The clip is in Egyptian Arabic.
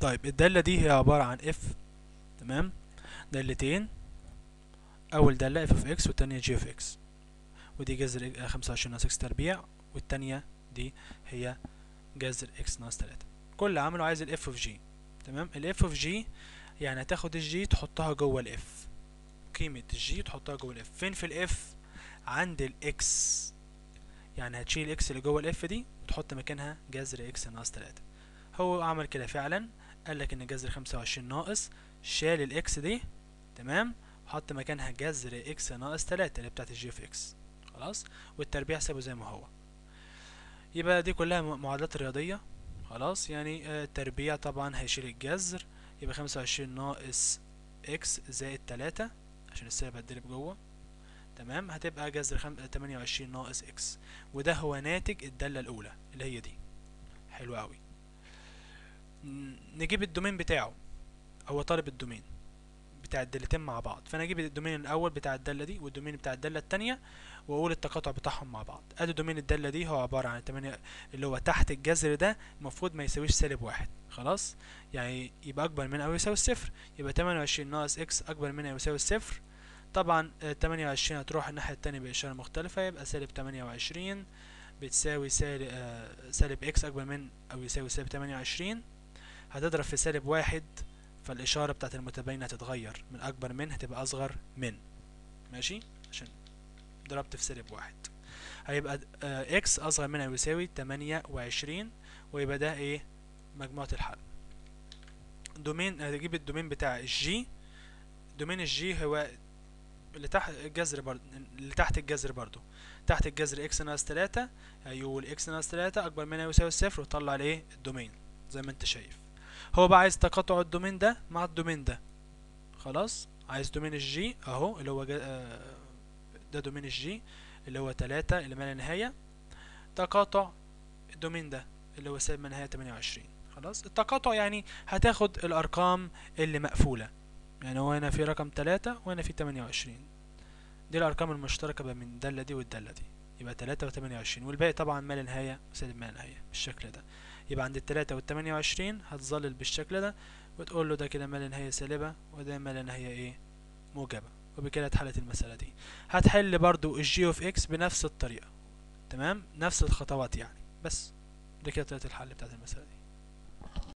طيب الدالة دي هي عبارة عن اف تمام دالتين اول دالة اف اوف اكس والتانية جي اوف اكس ودي جذر خمسة وعشرين ناقص اكس تربيع والتانية دي هي جذر اكس ناقص تلاتة كل عمله عايز الاف اوف جي تمام الاف اوف جي يعني هتاخد الجي تحطها جوه الاف قيمة الجي تحطها جوه الاف فين في الاف عند الاكس يعني هتشيل الاكس اللي جوه الاف دي وتحط مكانها جذر اكس ناقص تلاتة هو عمل كده فعلا قال لك ان جذر خمسة وعشرين ناقص شال الاكس دي تمام وحط مكانها جذر اكس ناقص تلاتة اللي بتاعت الجي اوف اكس خلاص والتربيع سابه زي ما هو يبقى دي كلها معادلات رياضية خلاص يعني آه التربيع طبعا هيشيل الجذر يبقى خمسة وعشرين ناقص اكس زائد تلاتة عشان السالب هتضرب جوه تمام هتبقى جذر خم... تمانية وعشرين ناقص اكس وده هو ناتج الدالة الأولى اللي هي دي حلو أوي نجيب الدومين بتاعه هو طالب الدومين بتاع الدالتين مع بعض فانا اجيب الدومين الاول بتاع الداله دي والدومين بتاع الداله التانية واقول التقاطع بتاعهم مع بعض ادي دومين الداله دي هو عباره عن 8 اللي هو تحت الجذر ده المفروض ما يساويش سالب واحد خلاص يعني يبقى اكبر من او يساوي الصفر يبقى 28 ناقص اكس اكبر من او يساوي الصفر طبعا 28 هتروح الناحيه التانية باشاره مختلفه يبقى سالب 28 بتساوي سالب آه سالب اكس اكبر من او يساوي سالب 28 هتضرب في سالب واحد فالإشارة بتاعت المتباينة هتتغير من أكبر من هتبقى أصغر من ماشي عشان ضربت في سالب واحد هيبقى آه إكس أصغر من أو يساوي تمانية وعشرين ويبقى ده إيه مجموعة الحل دومين هتجيب الدومين بتاع الجي دومين الجي هو اللي تحت الجذر برضه اللي تحت الجذر برضه تحت الجذر اكس ناقص تلاتة هيقول اكس ناقص تلاتة أكبر من أو يساوي الصفر وطلع عليه الدومين زي ما انت شايف هو بقى عايز تقاطع الدومين ده مع الدومين ده خلاص عايز دومين الجي اهو اللي هو آه ده دومين الجي اللي هو تلاتة اللي ما لا نهاية تقاطع الدومين ده اللي هو سالب ما نهاية تمانية وعشرين خلاص التقاطع يعني هتاخد الأرقام اللي مقفولة يعني هو هنا في رقم تلاتة وهنا في تمانية وعشرين دي الأرقام المشتركة بين الدالة دي والدالة دي يبقى تلاتة وتمانية وعشرين والباقي طبعا ما لا نهاية وسالب ما لا نهاية بالشكل ده يبقى عند التلاتة والتمانية وعشرين هتظلل بالشكل ده وتقول له ده كده ما لا نهاية سالبة وده ما لا نهاية ايه موجبة وبكده اتحلت المسألة دي هتحل برضو الجي اوف اكس بنفس الطريقة تمام نفس الخطوات يعني بس ده كده طريقة الحل بتاعت المسألة دي